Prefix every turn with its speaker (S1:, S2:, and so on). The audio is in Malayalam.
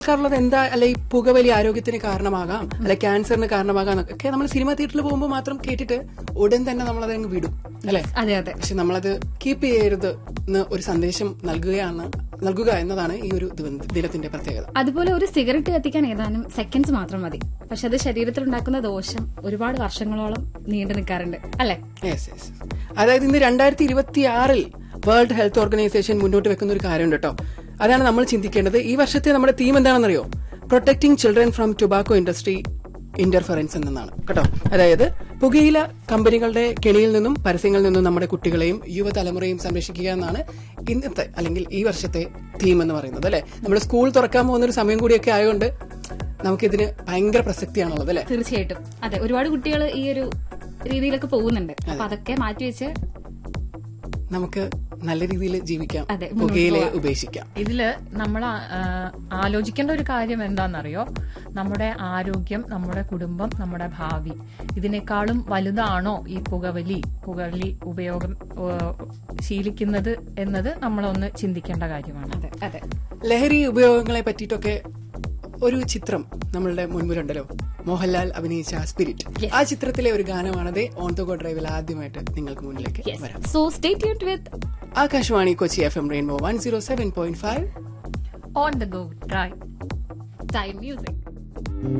S1: ുള്ളത് എന്താ അല്ലെ ഈ പുകവലി ആരോഗ്യത്തിന് കാരണമാകാം അല്ലെ ക്യാൻസറിന് കാരണമാകാം ഒക്കെ നമ്മൾ സിനിമ തിയേറ്ററിൽ പോകുമ്പോൾ മാത്രം കേട്ടിട്ട് ഉടൻ തന്നെ നമ്മളത് അങ്ങ് വിടും അല്ലെ
S2: അതെ അതെ
S1: പക്ഷെ നമ്മളത് കീപ്പ് ചെയ്യരുത് എന്ന് ഒരു സന്ദേശം നൽകുകയാണ് നൽകുക എന്നതാണ് ഈ ഒരു ദിവ- ദിനത്തിന്റെ പ്രത്യേകത
S2: അതുപോലെ ഒരു സിഗരറ്റ് കത്തിക്കാൻ ഏതാനും സെക്കൻഡ്സ് മാത്രം മതി പക്ഷെ അത് ശരീരത്തിൽ ഉണ്ടാക്കുന്ന ദോഷം ഒരുപാട് വർഷങ്ങളോളം നീണ്ടു നിൽക്കാറുണ്ട് അല്ലെ
S1: യെസ് യെസ് അതായത് ഇന്ന് രണ്ടായിരത്തി ഇരുപത്തി ആറിൽ വേൾഡ് ഹെൽത്ത് ഓർഗനൈസേഷൻ മുന്നോട്ട് വെക്കുന്ന ഒരു കാര്യമുണ്ട് കേട്ടോ അതാണ് നമ്മൾ ചിന്തിക്കേണ്ടത് ഈ വർഷത്തെ നമ്മുടെ തീം എന്താണെന്നറിയോ protecting children from tobacco industry interference എന്നാണ് കേട്ടോ അതായത് പുകയില കമ്പനികളുടെ കെണിയിൽ നിന്നും പരസ്യങ്ങളിൽ നിന്നും നമ്മുടെ കുട്ടികളെയും യുവതലമുറയും സംരക്ഷിക്കുക എന്നാണ് ഇന്നത്തെ അല്ലെങ്കിൽ ഈ വർഷത്തെ തീം എന്ന് പറയുന്നത് അല്ലെ നമ്മുടെ സ്കൂൾ തുറക്കാൻ പോകുന്ന ഒരു സമയം കൂടിയൊക്കെ ആയതുകൊണ്ട് നമുക്കിതിന് ഭയങ്കര പ്രസക്തിയാണുള്ളത് അല്ലെ
S2: തീർച്ചയായിട്ടും അതെ ഒരുപാട് കുട്ടികൾ ഈ ഒരു രീതിയിലൊക്കെ പോകുന്നുണ്ട് അപ്പൊ അതൊക്കെ മാറ്റിവെച്ച്
S1: നമുക്ക് നല്ല രീതിയിൽ ജീവിക്കാം
S2: അതെ, മുന്നോട്ട്
S1: പുകയിലെ ഉപേക്ഷിക്കാം
S3: ഇതില് നമ്മൾ ആലോചിക്കേണ്ട ഒരു കാര്യം എന്താണെന്നറിയോ നമ്മുടെ ആരോഗ്യം നമ്മുടെ കുടുംബം നമ്മുടെ ഭാവി ഇതിനേക്കാളും വലുതാണോ ഈ പുകവലി പുകവലി ഉപയോഗം ഏഹ്, ശീലിക്കുന്നത് എന്നത് നമ്മളൊന്ന് ചിന്തിക്കേണ്ട കാര്യമാണ്
S2: അതെ അതെ
S1: ലഹരി ഉപയോഗങ്ങളെ പറ്റിയിട്ടൊക്കെ ഒരു ചിത്രം നമ്മളുടെ മുൻപിലുണ്ടല്ലോ മോഹൻലാൽ അഭിനയിച്ച സ്പിരിറ്റ് ആ ചിത്രത്തിലെ ഒരു ഗാനമാണത് ഓൺ ദ ഗോ ഡ്രൈവിൽ ആദ്യമായിട്ട് നിങ്ങൾക്ക് മുന്നിലേക്ക് വരാം
S2: so stay tuned with
S1: Akashvani Kochi F M rainbow one zero seven point five
S3: on the go drive
S2: time music